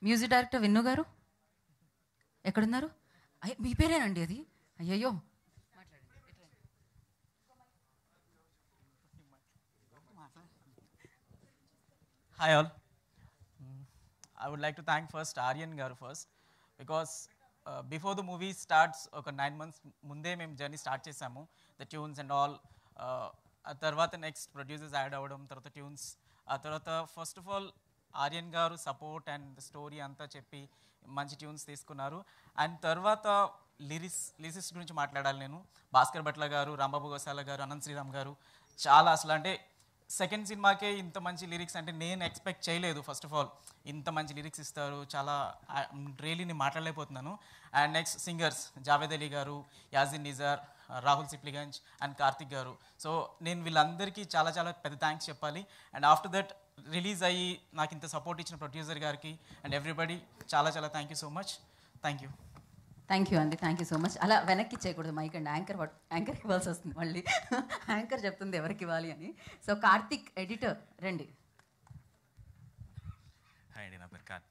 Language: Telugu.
మ్యూజిక్ డైరెక్టర్ విన్ను గారు ఎక్కడున్నారు అయ్య మీ పేరేనండి అది అయ్యయ్యో Hi all. Mm, I would like to thank first Aryan garu first because uh, before the movie starts ఒక నైన్ మంత్స్ ముందే మేము జర్నీ స్టార్ట్ చేసాము ద ట్యూన్స్ అండ్ ఆల్ ఆ తర్వాత నెక్స్ట్ ప్రొడ్యూసర్స్ యాడ్ అవ్వడం తర్వాత ట్యూన్స్ ఆ తర్వాత ఫస్ట్ ఆఫ్ ఆల్ ఆర్యన్ గారు సపోర్ట్ అండ్ స్టోరీ అంతా చెప్పి మంచి ట్యూన్స్ తీసుకున్నారు అండ్ తర్వాత లిరిక్స్ లిరిక్స్ గురించి మాట్లాడాలి నేను భాస్కర్ భట్ల గారు రాంబాబు గోసాల గారు అనంత్ శ్రీరామ్ గారు చాలా అసలు అంటే సెకండ్ సినిమాకే ఇంత మంచి లిరిక్స్ అంటే నేను ఎక్స్పెక్ట్ చేయలేదు ఫస్ట్ ఆఫ్ ఆల్ ఇంత మంచి లిరిక్స్ ఇస్తారు చాలా రియలీ నేను మాట్లాడలేకపోతున్నాను and next singers Javed Ali garu Yazin Nizar Rahul Sipligunj and Karthik garu so నేను వీళ్ళందరికీ చాలా చాలా పెద్ద థ్యాంక్స్ చెప్పాలి అండ్ ఆఫ్టర్ దట్ రిలీజ్ అయ్యి నాకు ఇంత సపోర్ట్ ఇచ్చిన ప్రొడ్యూసర్ గారికి అండ్ ఎవ్రీబడి చాలా చాలా thank you so much thank you thank you అండి థ్యాంక్ యూ సో మచ్ అలా వెనక్కి ఇచ్చేయకూడదు మైక్ అండి యాంకర్ యాంకర్ ఇవ్వాల్సి వస్తుంది మళ్ళీ యాంకర్ చెప్తుంది ఎవరికి ఇవ్వాలి అని సో కార్తిక్ ఎడిటర్ రండి హాయ్ అండి నా పేరు కార్తీక్